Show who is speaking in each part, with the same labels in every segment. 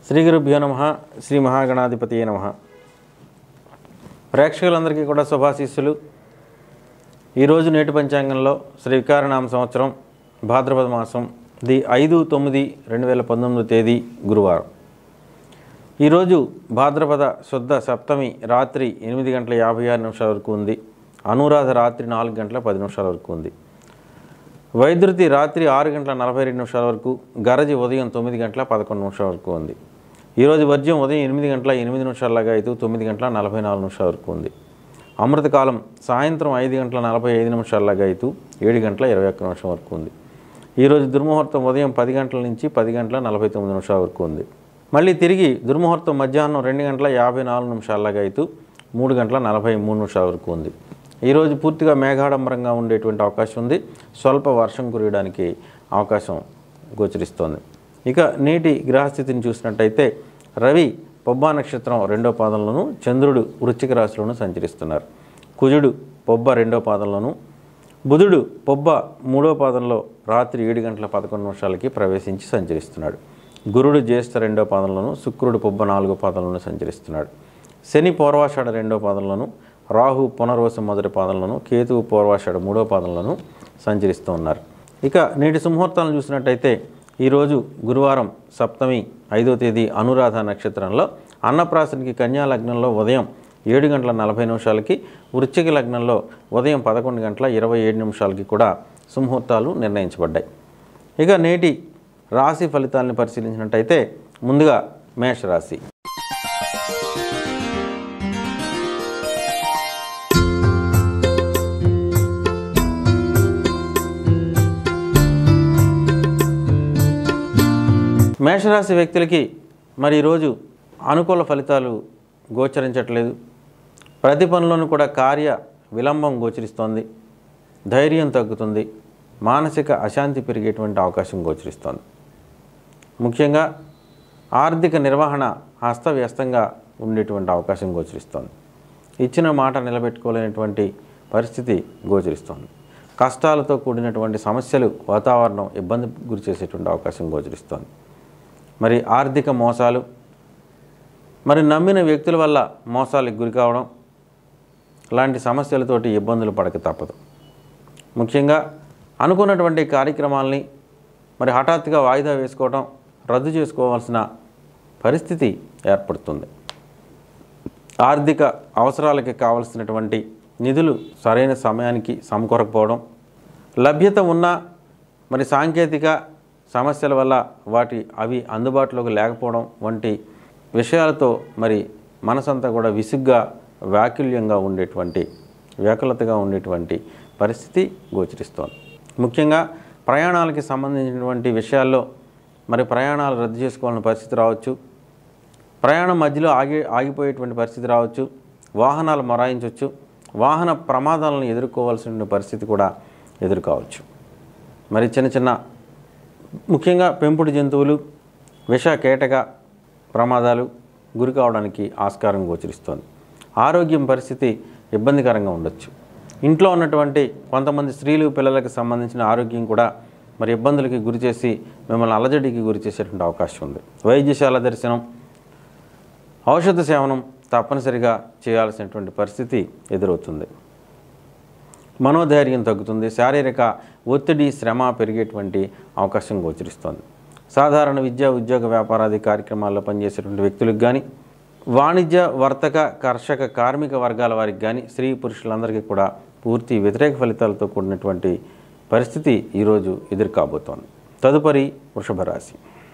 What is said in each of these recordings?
Speaker 1: శ్రీ గురుభ్యో నమ శ్రీ మహాగణాధిపతి నమ ప్రేక్షకులందరికీ కూడా శుభాశీస్సులు ఈరోజు నేటి పంచాంగంలో శ్రీ వికారనామ సంవత్సరం భాద్రపద మాసం ది ఐదు తొమ్మిది రెండు వేల పంతొమ్మిది తేదీ గురువారం ఈరోజు భాద్రపద శుద్ధ సప్తమి రాత్రి ఎనిమిది గంటల యాభై ఆరు నిమిషాల వరకు ఉంది అనురాధ రాత్రి నాలుగు గంటల పది నిమిషాల వరకు ఉంది వైద్యుతి రాత్రి ఆరు గంటల నలభై రెండు నిమిషాల వరకు గరజి ఉదయం తొమ్మిది గంటల పదకొండు నిమిషాల వరకు ఉంది ఈరోజు వర్జ్యం ఉదయం ఎనిమిది గంటల ఎనిమిది నిమిషాలగా అయితే తొమ్మిది గంటల నలభై నాలుగు నిమిషాల వరకు ఉంది అమృతకాలం సాయంత్రం ఐదు గంటల నలభై ఐదు నిమిషాలగా అయితే ఏడు గంటల ఇరవై ఒక్క నిమిషం వరకు ఉంది ఈరోజు దుర్ముహూర్తం ఉదయం పది గంటల నుంచి పది గంటల నలభై తొమ్మిది నిమిషాల వరకు ఉంది మళ్ళీ తిరిగి దుర్ముహూర్తం మధ్యాహ్నం రెండు గంటల యాభై నాలుగు నిమిషాలగా అయితే మూడు గంటల నలభై మూడు నిమిషాల వరకు ఉంది ఈరోజు పూర్తిగా మేఘాడంబరంగా ఉండేటువంటి అవకాశం ఉంది స్వల్ప వర్షం కురియడానికి అవకాశం గోచరిస్తోంది ఇక నేటి గ్రహస్థితిని చూసినట్టయితే రవి పొబ్బా నక్షత్రం రెండో పాదంలోను చంద్రుడు వృశ్చిక రాశిలోను సంచరిస్తున్నారు కుజుడు పొబ్బ రెండో పాదంలోను బుధుడు పొబ్బ మూడో పాదంలో రాత్రి ఏడు గంటల పదకొండు నిమిషాలకి ప్రవేశించి సంచరిస్తున్నాడు గురుడు జ్యేష్ఠ రెండో పాదంలోను శుక్రుడు పొబ్బ నాలుగో పాదంలోను సంచరిస్తున్నాడు శని పూర్వాషాఢ రెండో పాదంలోను రాహు పునర్వసు మొదటి పాదంలోను కేతువు పూర్వాషాఢ మూడో పాదంలోను సంచరిస్తూ ఉన్నారు ఇక నేటి సుముహూర్తాలను చూసినట్టయితే ఈరోజు గురువారం సప్తమి ఐదో తేదీ అనురాధ నక్షత్రంలో అన్నప్రాసనికి కన్యా లగ్నంలో ఉదయం ఏడు గంటల నలభై నిమిషాలకి వృశ్చిక లగ్నంలో ఉదయం పదకొండు గంటల ఇరవై ఏడు నిమిషాలకి కూడా సుముహూర్తాలు నిర్ణయించబడ్డాయి ఇక నేటి రాశి ఫలితాలను పరిశీలించినట్టయితే ముందుగా మేషరాశి మేషరాశి వ్యక్తులకి మరి ఈరోజు అనుకూల ఫలితాలు గోచరించట్లేదు ప్రతి పనిలోనూ కూడా కార్య విలంబం గోచరిస్తోంది ధైర్యం తగ్గుతుంది మానసిక అశాంతి పెరిగేటువంటి అవకాశం గోచరిస్తోంది ముఖ్యంగా ఆర్థిక నిర్వహణ హస్తవ్యస్తంగా ఉండేటువంటి అవకాశం గోచరిస్తోంది ఇచ్చిన మాట నిలబెట్టుకోలేనటువంటి పరిస్థితి గోచరిస్తోంది కష్టాలతో కూడినటువంటి సమస్యలు వాతావరణం ఇబ్బంది గురి చేసేటువంటి అవకాశం గోచరిస్తోంది మరి ఆర్థిక మోసాలు మరి నమ్మిన వ్యక్తుల వల్ల మోసాలకు గురి కావడం లాంటి సమస్యలతోటి ఇబ్బందులు పడక తప్పదు ముఖ్యంగా అనుకున్నటువంటి కార్యక్రమాల్ని మరి హఠాత్తుగా వాయిదా వేసుకోవడం రద్దు చేసుకోవాల్సిన పరిస్థితి ఏర్పడుతుంది ఆర్థిక అవసరాలకి కావలసినటువంటి నిధులు సరైన సమయానికి సమకూరకపోవడం లభ్యత ఉన్న మరి సాంకేతిక సమస్యల వల్ల వాటి అవి అందుబాటులోకి లేకపోవడం వంటి విషయాలతో మరి మనసంతా కూడా విసుగ్గా వ్యాకుల్యంగా ఉండేటువంటి వ్యాకులతగా ఉండేటువంటి పరిస్థితి గోచరిస్తోంది ముఖ్యంగా ప్రయాణాలకి సంబంధించినటువంటి విషయాల్లో మరి ప్రయాణాలు రద్దు చేసుకోవాలని పరిస్థితి రావచ్చు ప్రయాణం మధ్యలో ఆగి ఆగిపోయేటువంటి పరిస్థితి రావచ్చు వాహనాలు మొరాయించవచ్చు వాహన ప్రమాదాలను ఎదుర్కోవాల్సిన పరిస్థితి కూడా ఎదుర్కోవచ్చు మరి చిన్న చిన్న ముఖ్యంగా పెంపుడు జంతువులు విష కేటక ప్రమాదాలు గురి కావడానికి ఆస్కారం గోచరిస్తోంది ఆరోగ్యం పరిస్థితి ఇబ్బందికరంగా ఉండొచ్చు ఇంట్లో ఉన్నటువంటి కొంతమంది స్త్రీలు పిల్లలకు సంబంధించిన ఆరోగ్యం కూడా మరి ఇబ్బందులకి గురి చేసి మిమ్మల్ని అలజడికి గురి చేసేటువంటి అవకాశం ఉంది వైద్యశాల దర్శనం ఔషధ సేవనం తప్పనిసరిగా చేయాల్సినటువంటి పరిస్థితి ఎదురవుతుంది మనోధైర్యం తగ్గుతుంది శారీరక ఒత్తిడి శ్రమ పెరిగేటువంటి అవకాశం గోచరిస్తోంది సాధారణ విద్య ఉద్యోగ వ్యాపారాది కార్యక్రమాల్లో పనిచేసేటువంటి వ్యక్తులకు కానీ వాణిజ్య వర్తక కర్షక కార్మిక వర్గాల వారికి కానీ స్త్రీ పురుషులందరికీ కూడా పూర్తి వ్యతిరేక ఫలితాలతో కూడినటువంటి పరిస్థితి ఈరోజు ఎదురు కాబోతోంది తదుపరి వృషభ రాశి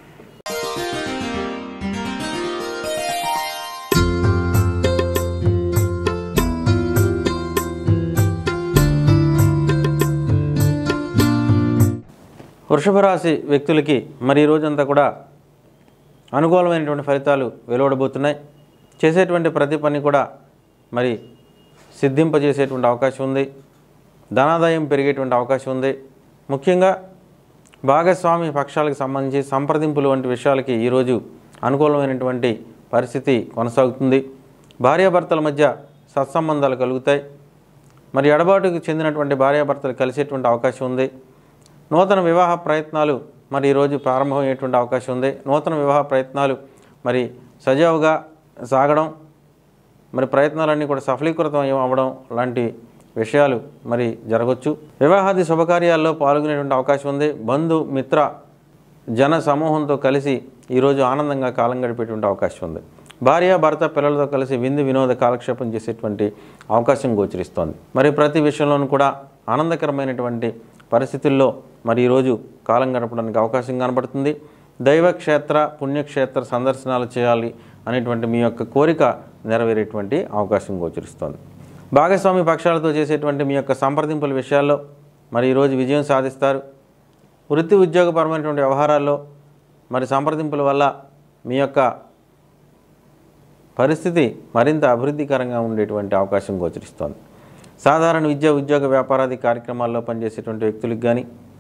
Speaker 1: వృషభ రాశి వ్యక్తులకి మరి ఈ రోజంతా కూడా అనుకూలమైనటువంటి ఫలితాలు వెలువడబోతున్నాయి చేసేటువంటి ప్రతి పని కూడా మరి సిద్ధింపజేసేటువంటి అవకాశం ఉంది ధనాదాయం పెరిగేటువంటి అవకాశం ఉంది ముఖ్యంగా భాగస్వామి పక్షాలకు సంబంధించి సంప్రదింపులు వంటి విషయాలకి ఈరోజు అనుకూలమైనటువంటి పరిస్థితి కొనసాగుతుంది భార్యాభర్తల మధ్య సత్సంబంధాలు కలుగుతాయి మరి ఎడబాటుకు చెందినటువంటి భార్యాభర్తలు కలిసేటువంటి అవకాశం ఉంది నూతన వివాహ ప్రయత్నాలు మరి ఈరోజు ప్రారంభమయ్యేటువంటి అవకాశం ఉంది నూతన వివాహ ప్రయత్నాలు మరి సజావుగా సాగడం మరి ప్రయత్నాలన్నీ కూడా సఫలీకృతం అయ్య- అవ్వడం లాంటి విషయాలు మరి జరగవచ్చు వివాహాది శుభకార్యాల్లో పాల్గొనేటువంటి అవకాశం ఉంది బంధు మిత్ర జన సమూహంతో కలిసి ఈరోజు ఆనందంగా కాలం గడిపేటువంటి అవకాశం ఉంది భార్య భర్త పిల్లలతో కలిసి విందు వినోద కాలక్షేపం చేసేటువంటి అవకాశం గోచరిస్తోంది మరి ప్రతి విషయంలోనూ కూడా ఆనందకరమైనటువంటి పరిస్థితుల్లో మరి ఈరోజు కాలం గడపడానికి అవకాశం కనబడుతుంది దైవక్షేత్ర పుణ్యక్షేత్ర సందర్శనాలు చేయాలి అనేటువంటి మీ యొక్క కోరిక నెరవేరేటువంటి అవకాశం గోచరిస్తోంది భాగస్వామి పక్షాలతో చేసేటువంటి మీ యొక్క సంప్రదింపుల విషయాల్లో మరి ఈరోజు విజయం సాధిస్తారు వృత్తి ఉద్యోగపరమైనటువంటి వ్యవహారాల్లో మరి సంప్రదింపుల వల్ల మీ యొక్క పరిస్థితి మరింత అభివృద్ధికరంగా ఉండేటువంటి అవకాశం గోచరిస్తోంది సాధారణ విద్య ఉద్యోగ వ్యాపారాది కార్యక్రమాల్లో పనిచేసేటువంటి వ్యక్తులకు కానీ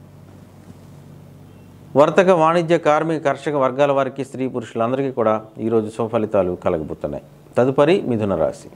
Speaker 1: వర్తక వాణిజ్య కార్మిక కర్షక వర్గాల వారికి స్త్రీ పురుషులందరికీ కూడా ఈరోజు సుఫలితాలు కలగబోతున్నాయి తదుపరి మిథున రాశి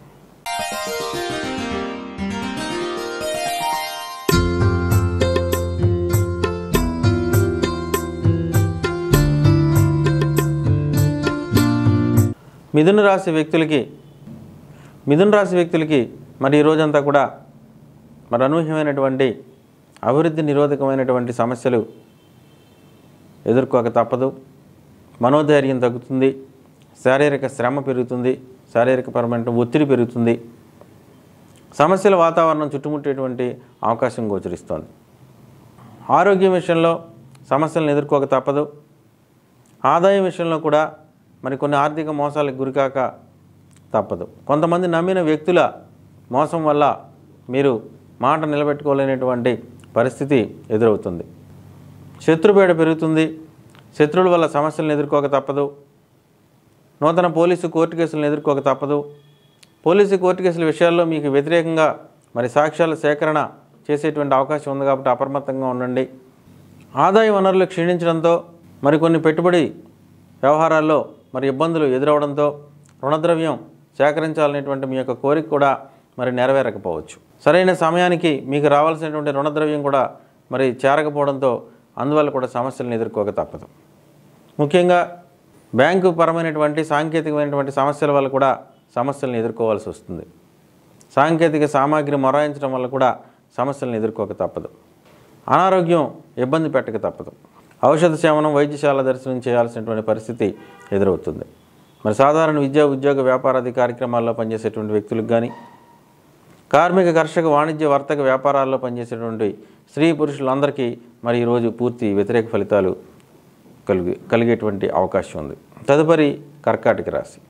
Speaker 1: మిథున రాశి వ్యక్తులకి మిథున రాశి వ్యక్తులకి మరి ఈ రోజంతా కూడా మరి అనూహ్యమైనటువంటి అభివృద్ధి నిరోధకమైనటువంటి సమస్యలు ఎదుర్కోక తప్పదు మనోధైర్యం తగ్గుతుంది శారీరక శ్రమ పెరుగుతుంది శారీరకపరమైన ఒత్తిడి పెరుగుతుంది సమస్యల వాతావరణం చుట్టుముట్టేటువంటి అవకాశం గోచరిస్తోంది ఆరోగ్యం విషయంలో సమస్యలను ఎదుర్కోక తప్పదు ఆదాయం విషయంలో కూడా మరి కొన్ని ఆర్థిక మోసాలకు గురికాక తప్పదు కొంతమంది నమ్మిన వ్యక్తుల మోసం వల్ల మీరు మాట నిలబెట్టుకోలేనటువంటి పరిస్థితి ఎదురవుతుంది శత్రుపేడ పెరుగుతుంది శత్రువుల వల్ల సమస్యలను ఎదుర్కోక తప్పదు నూతన పోలీసు కోర్టు కేసులను ఎదుర్కోక తప్పదు పోలీసు కోర్టు కేసుల విషయాల్లో మీకు వ్యతిరేకంగా మరి సాక్ష్యాల సేకరణ చేసేటువంటి అవకాశం ఉంది కాబట్టి అప్రమత్తంగా ఉండండి ఆదాయ వనరులు క్షీణించడంతో మరికొన్ని పెట్టుబడి వ్యవహారాల్లో మరి ఇబ్బందులు ఎదురవడంతో రుణద్రవ్యం సేకరించాలనేటువంటి మీ యొక్క కోరిక కూడా మరి నెరవేరకపోవచ్చు సరైన సమయానికి మీకు రావాల్సినటువంటి రుణద్రవ్యం కూడా మరి చేరకపోవడంతో అందువల్ల కూడా సమస్యలను ఎదుర్కోక తప్పదు ముఖ్యంగా బ్యాంకు పరమైనటువంటి సాంకేతికమైనటువంటి సమస్యల వల్ల కూడా సమస్యలను ఎదుర్కోవాల్సి వస్తుంది సాంకేతిక సామాగ్రి మొరాయించడం వల్ల కూడా సమస్యలను ఎదుర్కోక తప్పదు అనారోగ్యం ఇబ్బంది పెట్టక తప్పదు ఔషధ సేవనం వైద్యశాల దర్శనం చేయాల్సినటువంటి పరిస్థితి ఎదురవుతుంది మరి సాధారణ విద్యా ఉద్యోగ వ్యాపారాది కార్యక్రమాల్లో పనిచేసేటువంటి వ్యక్తులకు కానీ కార్మిక కర్షక వాణిజ్య వర్తక వ్యాపారాల్లో పనిచేసేటువంటి స్త్రీ పురుషులందరికీ మరి ఈరోజు పూర్తి వ్యతిరేక ఫలితాలు కలిగి కలిగేటువంటి అవకాశం ఉంది తదుపరి కర్కాటక రాశి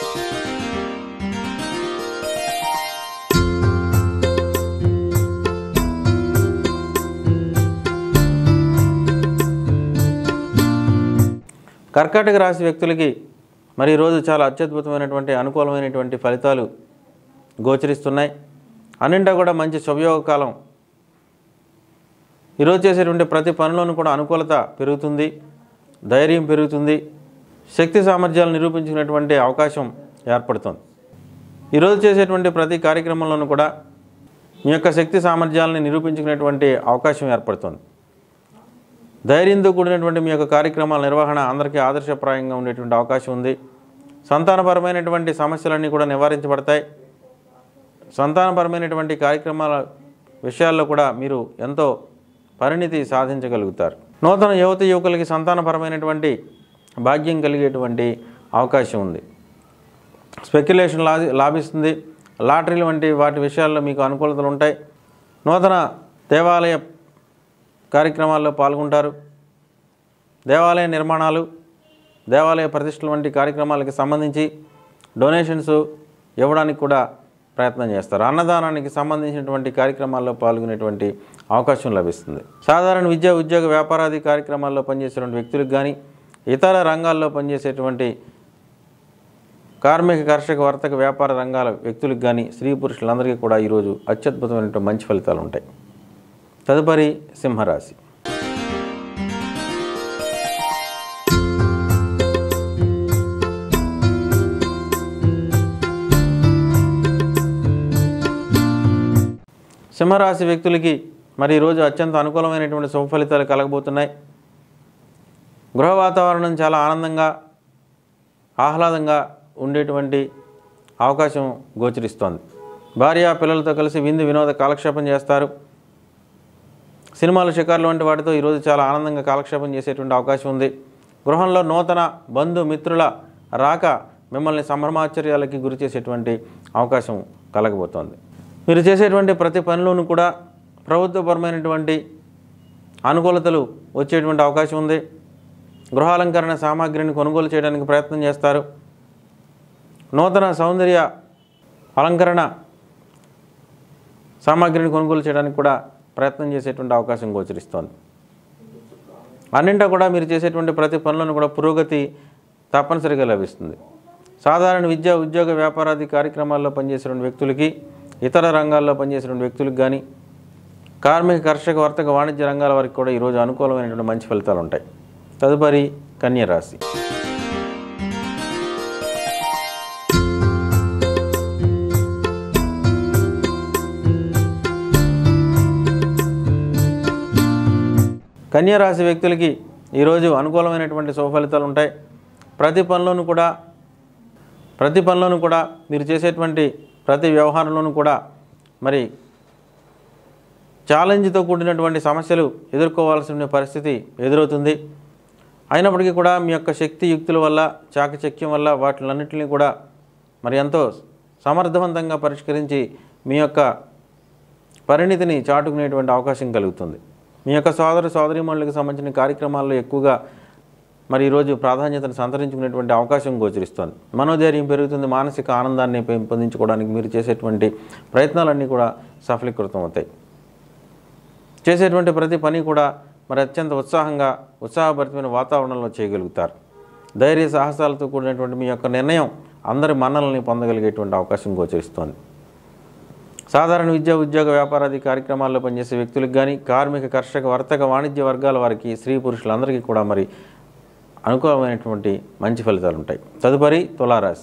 Speaker 1: కర్కాటక రాశి వ్యక్తులకి మరి ఈరోజు చాలా అత్యద్భుతమైనటువంటి అనుకూలమైనటువంటి ఫలితాలు గోచరిస్తున్నాయి అన్నింటా కూడా మంచి శుభయోగ కాలం ఈరోజు చేసేటువంటి ప్రతి పనిలోనూ కూడా అనుకూలత పెరుగుతుంది ధైర్యం పెరుగుతుంది శక్తి సామర్థ్యాలు నిరూపించుకునేటువంటి అవకాశం ఏర్పడుతుంది ఈరోజు చేసేటువంటి ప్రతి కార్యక్రమంలోనూ కూడా మీ యొక్క శక్తి సామర్థ్యాలని నిరూపించుకునేటువంటి అవకాశం ఏర్పడుతుంది ధైర్యంతో కూడినటువంటి మీ యొక్క కార్యక్రమాల నిర్వహణ అందరికీ ఆదర్శప్రాయంగా ఉండేటువంటి అవకాశం ఉంది సంతానపరమైనటువంటి సమస్యలన్నీ కూడా నివారించబడతాయి సంతానపరమైనటువంటి కార్యక్రమాల విషయాల్లో కూడా మీరు ఎంతో పరిణితి సాధించగలుగుతారు నూతన యువత యువకులకి సంతానపరమైనటువంటి భాగ్యం కలిగేటువంటి అవకాశం ఉంది స్పెక్యులేషన్ లా లాభిస్తుంది లాటరీలు వంటి వాటి విషయాల్లో మీకు అనుకూలతలు ఉంటాయి నూతన దేవాలయ కార్యక్రమాల్లో పాల్గొంటారు దేవాలయ నిర్మాణాలు దేవాలయ ప్రతిష్టలు వంటి కార్యక్రమాలకి సంబంధించి డొనేషన్స్ ఇవ్వడానికి కూడా ప్రయత్నం చేస్తారు అన్నదానానికి సంబంధించినటువంటి కార్యక్రమాల్లో పాల్గొనేటువంటి అవకాశం లభిస్తుంది సాధారణ విద్యా ఉద్యోగ వ్యాపారాది కార్యక్రమాల్లో పనిచేసేటువంటి వ్యక్తులకు కానీ ఇతర రంగాల్లో పనిచేసేటువంటి కార్మిక కర్షక వర్తక వ్యాపార రంగాల వ్యక్తులకు కానీ స్త్రీ పురుషులందరికీ కూడా ఈరోజు అత్యద్భుతమైనటువంటి మంచి ఫలితాలు ఉంటాయి తదుపరి సింహరాశి సింహరాశి వ్యక్తులకి మరి ఈరోజు అత్యంత అనుకూలమైనటువంటి శుభ ఫలితాలు కలగబోతున్నాయి గృహ వాతావరణం చాలా ఆనందంగా ఆహ్లాదంగా ఉండేటువంటి అవకాశం గోచరిస్తోంది భార్య పిల్లలతో కలిసి విందు వినోద కాలక్షేపం చేస్తారు సినిమాలు షికార్లు వంటి వాటితో ఈరోజు చాలా ఆనందంగా కాలక్షేపం చేసేటువంటి అవకాశం ఉంది గృహంలో నూతన బంధు మిత్రుల రాక మిమ్మల్ని సంభ్రమాశ్చర్యాలకి గురి చేసేటువంటి అవకాశం కలగబోతోంది మీరు చేసేటువంటి ప్రతి పనిలోనూ కూడా ప్రభుత్వపరమైనటువంటి అనుకూలతలు వచ్చేటువంటి అవకాశం ఉంది గృహాలంకరణ సామాగ్రిని కొనుగోలు చేయడానికి ప్రయత్నం చేస్తారు నూతన సౌందర్య అలంకరణ సామాగ్రిని కొనుగోలు చేయడానికి కూడా ప్రయత్నం చేసేటువంటి అవకాశం గోచరిస్తోంది అన్నింటా కూడా మీరు చేసేటువంటి ప్రతి పనులను కూడా పురోగతి తప్పనిసరిగా లభిస్తుంది సాధారణ విద్య ఉద్యోగ వ్యాపారాది కార్యక్రమాల్లో పనిచేసేటువంటి వ్యక్తులకి ఇతర రంగాల్లో పనిచేసేటువంటి వ్యక్తులకు కానీ కార్మిక కర్షక వర్తక వాణిజ్య రంగాల వారికి కూడా ఈరోజు అనుకూలమైనటువంటి మంచి ఫలితాలు ఉంటాయి తదుపరి కన్య రాశి కన్య రాశి వ్యక్తులకి ఈరోజు అనుకూలమైనటువంటి శుభ ఫలితాలు ఉంటాయి ప్రతి పనిలోనూ కూడా ప్రతి పనిలోనూ కూడా మీరు చేసేటువంటి ప్రతి వ్యవహారంలోనూ కూడా మరి ఛాలెంజ్తో కూడినటువంటి సమస్యలు ఎదుర్కోవాల్సిన పరిస్థితి ఎదురవుతుంది అయినప్పటికీ కూడా మీ యొక్క శక్తి యుక్తుల వల్ల చాకచక్యం వల్ల వాటిలన్నింటినీ కూడా మరి ఎంతో సమర్థవంతంగా పరిష్కరించి మీ యొక్క పరిణితిని చాటుకునేటువంటి అవకాశం కలుగుతుంది మీ యొక్క సోదర సోదరీమణులకు సంబంధించిన కార్యక్రమాల్లో ఎక్కువగా మరి ఈరోజు ప్రాధాన్యతను సంతరించుకునేటువంటి అవకాశం గోచరిస్తోంది మనోధైర్యం పెరుగుతుంది మానసిక ఆనందాన్ని పెంపొందించుకోవడానికి మీరు చేసేటువంటి ప్రయత్నాలన్నీ కూడా సఫలీకృతం అవుతాయి చేసేటువంటి ప్రతి పని కూడా మరి అత్యంత ఉత్సాహంగా ఉత్సాహభరితమైన వాతావరణంలో చేయగలుగుతారు ధైర్య సాహసాలతో కూడినటువంటి మీ యొక్క నిర్ణయం అందరి మన్నలని పొందగలిగేటువంటి అవకాశం గోచరిస్తోంది సాధారణ విద్యా ఉద్యోగ వ్యాపారాది కార్యక్రమాల్లో పనిచేసే వ్యక్తులకు కానీ కార్మిక కర్షక వర్తక వాణిజ్య వర్గాల వారికి స్త్రీ పురుషులందరికీ కూడా మరి అనుకూలమైనటువంటి మంచి ఫలితాలు ఉంటాయి తదుపరి తులారాశి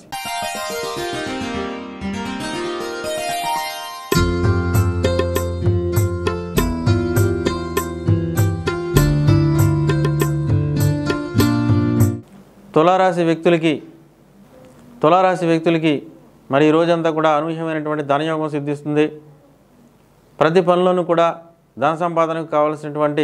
Speaker 1: తులారాశి వ్యక్తులకి తులారాశి వ్యక్తులకి మరి ఈ రోజంతా కూడా అనూహ్యమైనటువంటి ధనయోగం సిద్ధిస్తుంది ప్రతి పనిలోనూ కూడా ధన సంపాదనకు కావలసినటువంటి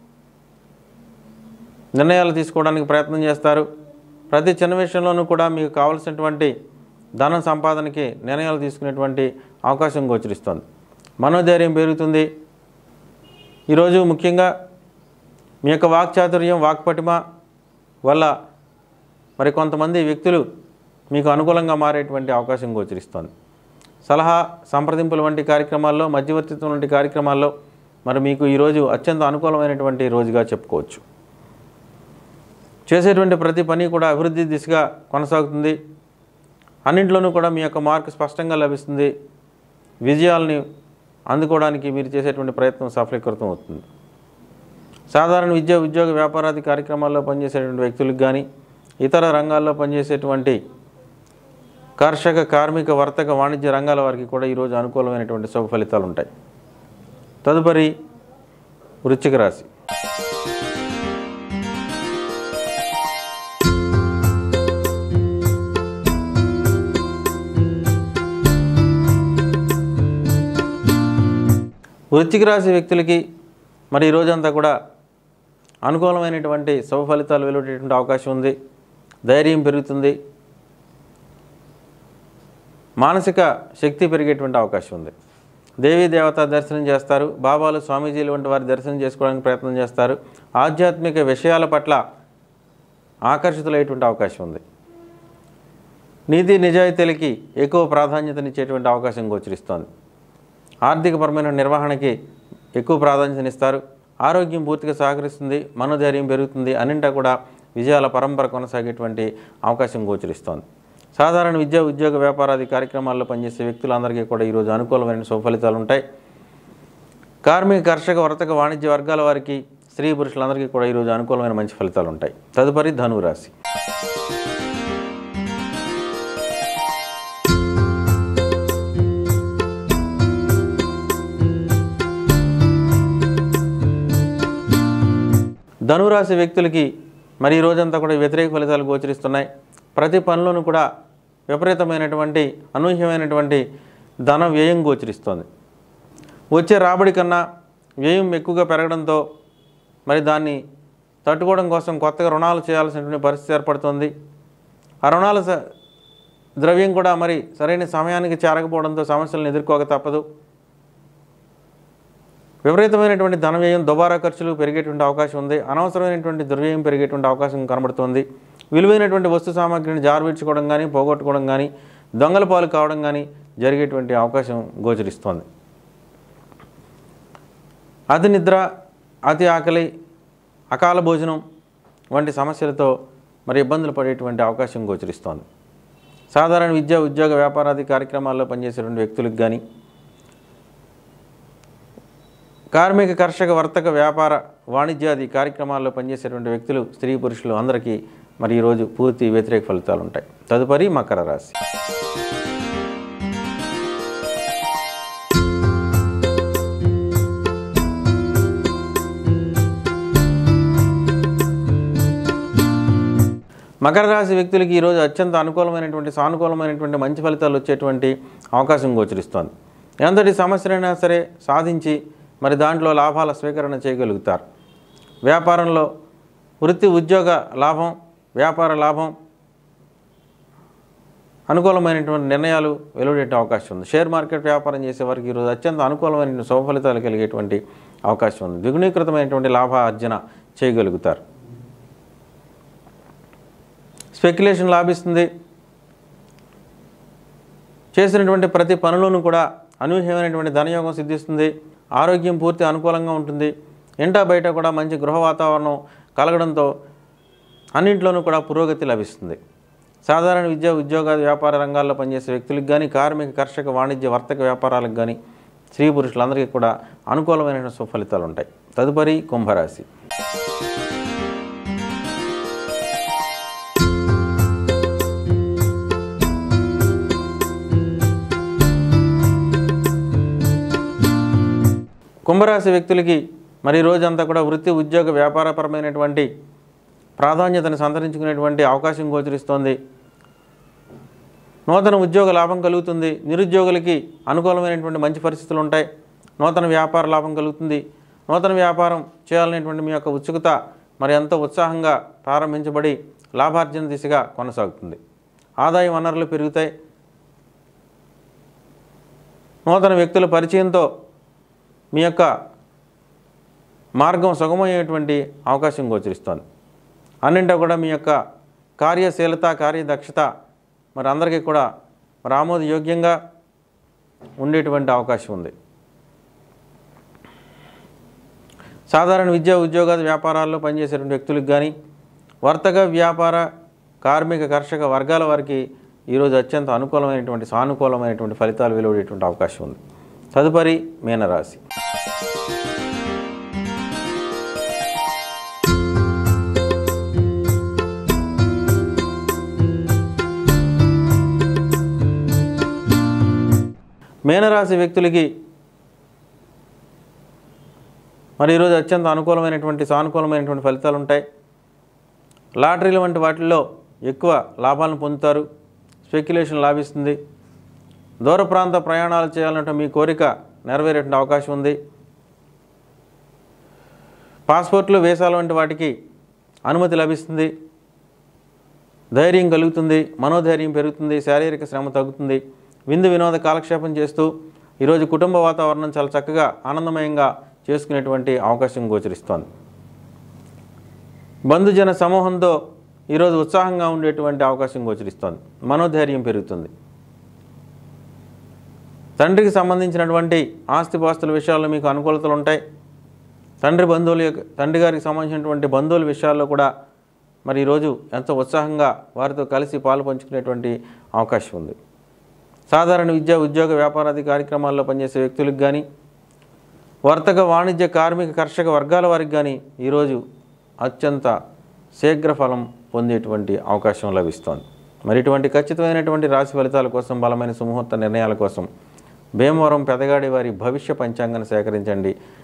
Speaker 1: నిర్ణయాలు తీసుకోవడానికి ప్రయత్నం చేస్తారు ప్రతి చిన్న విషయంలోనూ కూడా మీకు కావలసినటువంటి ధన సంపాదనకి నిర్ణయాలు తీసుకునేటువంటి అవకాశం గోచరిస్తుంది మనోధైర్యం పెరుగుతుంది ఈరోజు ముఖ్యంగా మీ యొక్క వాక్చాతుర్యం వాక్పటిమ వల్ల మరి కొంతమంది వ్యక్తులు మీకు అనుకూలంగా మారేటువంటి అవకాశం గోచరిస్తోంది సలహా సంప్రదింపుల వంటి కార్యక్రమాల్లో మధ్యవర్తిత్వం వంటి కార్యక్రమాల్లో మరి మీకు ఈరోజు అత్యంత అనుకూలమైనటువంటి రోజుగా చెప్పుకోవచ్చు చేసేటువంటి ప్రతి పని కూడా అభివృద్ధి దిశగా కొనసాగుతుంది అన్నింట్లోనూ కూడా మీ యొక్క మార్క్ స్పష్టంగా లభిస్తుంది విజయాల్ని అందుకోవడానికి మీరు చేసేటువంటి ప్రయత్నం సఫలీకృతం అవుతుంది సాధారణ విద్య ఉద్యోగ వ్యాపారాది కార్యక్రమాల్లో పనిచేసేటువంటి వ్యక్తులకు కానీ ఇతర రంగాల్లో పనిచేసేటువంటి కర్షక కార్మిక వర్తక వాణిజ్య రంగాల వారికి కూడా ఈరోజు అనుకూలమైనటువంటి శుభ ఫలితాలు ఉంటాయి తదుపరి వృశ్చిక రాశి వృశ్చిక రాశి వ్యక్తులకి మరి ఈ రోజంతా కూడా అనుకూలమైనటువంటి శుభ ఫలితాలు వెలువడేటువంటి అవకాశం ఉంది ధైర్యం పెరుగుతుంది మానసిక శక్తి పెరిగేటువంటి అవకాశం ఉంది దేవీ దేవత దర్శనం చేస్తారు బాబాలు స్వామీజీలు వంటి వారి దర్శనం చేసుకోవడానికి ప్రయత్నం చేస్తారు ఆధ్యాత్మిక విషయాల పట్ల ఆకర్షితులయ్యేటువంటి అవకాశం ఉంది నీతి నిజాయితీలకి ఎక్కువ ప్రాధాన్యతనిచ్చేటువంటి అవకాశం గోచరిస్తోంది ఆర్థికపరమైన నిర్వహణకి ఎక్కువ ప్రాధాన్యతనిస్తారు ఆరోగ్యం పూర్తిగా సహకరిస్తుంది మనోధైర్యం పెరుగుతుంది అన్నింటా కూడా విజయాల పరంపర కొనసాగేటువంటి అవకాశం గోచరిస్తోంది సాధారణ విద్యా ఉద్యోగ వ్యాపారాది కార్యక్రమాల్లో పనిచేసే వ్యక్తులందరికీ కూడా ఈరోజు అనుకూలమైన సుఫలితాలు ఉంటాయి కార్మిక కర్షక వర్తక వాణిజ్య వర్గాల వారికి స్త్రీ పురుషులందరికీ కూడా ఈరోజు అనుకూలమైన మంచి ఫలితాలు ఉంటాయి తదుపరి ధనువు రాశి ధనురాశి వ్యక్తులకి మరి ఈ రోజంతా కూడా వ్యతిరేక ఫలితాలు గోచరిస్తున్నాయి ప్రతి పనిలోనూ కూడా విపరీతమైనటువంటి అనూహ్యమైనటువంటి ధన వ్యయం గోచరిస్తోంది వచ్చే రాబడి కన్నా వ్యయం ఎక్కువగా పెరగడంతో మరి దాన్ని తట్టుకోవడం కోసం కొత్తగా రుణాలు చేయాల్సినటువంటి పరిస్థితి ఏర్పడుతుంది ఆ రుణాల స- ద్రవ్యం కూడా మరి సరైన సమయానికి చేరకపోవడంతో సమస్యలను ఎదుర్కోక తప్పదు విపరీతమైనటువంటి ధన వ్యయం దుబారా ఖర్చులు పెరిగేటువంటి అవకాశం ఉంది అనవసరమైనటువంటి దుర్వ్యయం పెరిగేటువంటి అవకాశం కనబడుతుంది విలువైనటువంటి వస్తు సామాగ్రిని జారవిడ్చుకోవడం కానీ పోగొట్టుకోవడం కానీ దొంగల పాలు కావడం కానీ జరిగేటువంటి అవకాశం గోచరిస్తోంది అతి నిద్ర అతి ఆకలి అకాల భోజనం వంటి సమస్యలతో మరి ఇబ్బందులు పడేటువంటి అవకాశం గోచరిస్తోంది సాధారణ విద్య ఉద్యోగ వ్యాపారాది కార్యక్రమాల్లో పనిచేసేటువంటి వ్యక్తులకు కానీ కార్మిక కర్షక వర్తక వ్యాపార వాణిజ్యాది కార్యక్రమాల్లో పనిచేసేటువంటి వ్యక్తులు స్త్రీ పురుషులు అందరికీ మరి ఈరోజు పూర్తి వ్యతిరేక ఫలితాలు ఉంటాయి తదుపరి మకర రాశి మకర రాశి వ్యక్తులకి ఈరోజు అత్యంత అనుకూలమైనటువంటి సానుకూలమైనటువంటి మంచి ఫలితాలు వచ్చేటువంటి అవకాశం గోచరిస్తోంది ఎంతటి సమస్యలైనా సరే సాధించి మరి దాంట్లో లాభాల స్వీకరణ చేయగలుగుతారు వ్యాపారంలో వృత్తి ఉద్యోగ లాభం వ్యాపార లాభం అనుకూలమైనటువంటి నిర్ణయాలు వెలువడే అవకాశం ఉంది షేర్ మార్కెట్ వ్యాపారం చేసే వారికి ఈరోజు అత్యంత అనుకూలమైన శుభ ఫలితాలు కలిగేటువంటి అవకాశం ఉంది ద్విగుణీకృతమైనటువంటి లాభ అర్జన చేయగలుగుతారు స్పెక్యులేషన్ లాభిస్తుంది చేసినటువంటి ప్రతి పనులను కూడా అనూహ్యమైనటువంటి ధనయోగం సిద్ధిస్తుంది ఆరోగ్యం పూర్తి అనుకూలంగా ఉంటుంది ఇంట బయట కూడా మంచి గృహ వాతావరణం కలగడంతో అన్నింట్లోనూ కూడా పురోగతి లభిస్తుంది సాధారణ విద్య ఉద్యోగ వ్యాపార రంగాల్లో పనిచేసే వ్యక్తులకు కానీ కార్మిక కర్షక వాణిజ్య వర్తక వ్యాపారాలకు కానీ స్త్రీ పురుషులందరికీ కూడా అనుకూలమైన సుఫలితాలు ఉంటాయి తదుపరి కుంభరాశి కుంభరాశి వ్యక్తులకి మరి ఈ రోజంతా కూడా వృత్తి ఉద్యోగ వ్యాపారపరమైనటువంటి ప్రాధాన్యతను సంతరించుకునేటువంటి అవకాశం గోచరిస్తోంది నూతన ఉద్యోగ లాభం కలుగుతుంది నిరుద్యోగులకి అనుకూలమైనటువంటి మంచి పరిస్థితులు ఉంటాయి నూతన వ్యాపార లాభం కలుగుతుంది నూతన వ్యాపారం చేయాలనేటువంటి మీ యొక్క ఉత్సుకత మరి ఎంతో ఉత్సాహంగా ప్రారంభించబడి లాభార్జన దిశగా కొనసాగుతుంది ఆదాయ వనరులు పెరుగుతాయి నూతన వ్యక్తుల పరిచయంతో మీ యొక్క మార్గం సుగమయ్యేటువంటి అవకాశం గోచరిస్తోంది అన్నింటా కూడా మీ యొక్క కార్యశీలత కార్యదక్షత మరి అందరికీ కూడా మరి ఆమోదయోగ్యంగా ఉండేటువంటి అవకాశం ఉంది సాధారణ విద్యా ఉద్యోగాది వ్యాపారాల్లో పనిచేసేటువంటి వ్యక్తులకు కానీ వర్తక వ్యాపార కార్మిక కర్షక వర్గాల వారికి ఈరోజు అత్యంత అనుకూలమైనటువంటి సానుకూలమైనటువంటి ఫలితాలు వెలువడేటువంటి అవకాశం ఉంది తదుపరి మీనరాశి మీనరాశి వ్యక్తులకి మరి ఈరోజు అత్యంత అనుకూలమైనటువంటి సానుకూలమైనటువంటి ఫలితాలు ఉంటాయి లాటరీలు వంటి వాటిల్లో ఎక్కువ లాభాలను పొందుతారు స్పెక్యులేషన్ లాభిస్తుంది దూర ప్రాంత ప్రయాణాలు చేయాలంటే మీ కోరిక నెరవేరేటువంటి అవకాశం ఉంది పాస్పోర్ట్లు వీసాలు వంటి వాటికి అనుమతి లభిస్తుంది ధైర్యం కలుగుతుంది మనోధైర్యం పెరుగుతుంది శారీరక శ్రమ తగ్గుతుంది విందు వినోద కాలక్షేపం చేస్తూ ఈరోజు కుటుంబ వాతావరణం చాలా చక్కగా ఆనందమయంగా చేసుకునేటువంటి అవకాశం గోచరిస్తోంది బంధుజన సమూహంతో ఈరోజు ఉత్సాహంగా ఉండేటువంటి అవకాశం గోచరిస్తోంది మనోధైర్యం పెరుగుతుంది తండ్రికి సంబంధించినటువంటి ఆస్తిపాస్తుల విషయాల్లో మీకు అనుకూలతలు ఉంటాయి తండ్రి బంధువుల యొక్క తండ్రి గారికి సంబంధించినటువంటి బంధువుల విషయాల్లో కూడా మరి ఈరోజు ఎంతో ఉత్సాహంగా వారితో కలిసి పాలు పంచుకునేటువంటి అవకాశం ఉంది సాధారణ విద్యా ఉద్యోగ వ్యాపారాది కార్యక్రమాల్లో పనిచేసే వ్యక్తులకు కానీ వర్తక వాణిజ్య కార్మిక కర్షక వర్గాల వారికి కానీ ఈరోజు అత్యంత శీఘ్ర ఫలం పొందేటువంటి అవకాశం లభిస్తోంది మరి ఇటువంటి ఖచ్చితమైనటువంటి రాశి ఫలితాల కోసం బలమైన సుముహూర్త నిర్ణయాల కోసం భీమవరం పెదగాడి వారి భవిష్య పంచాంగాన్ని సేకరించండి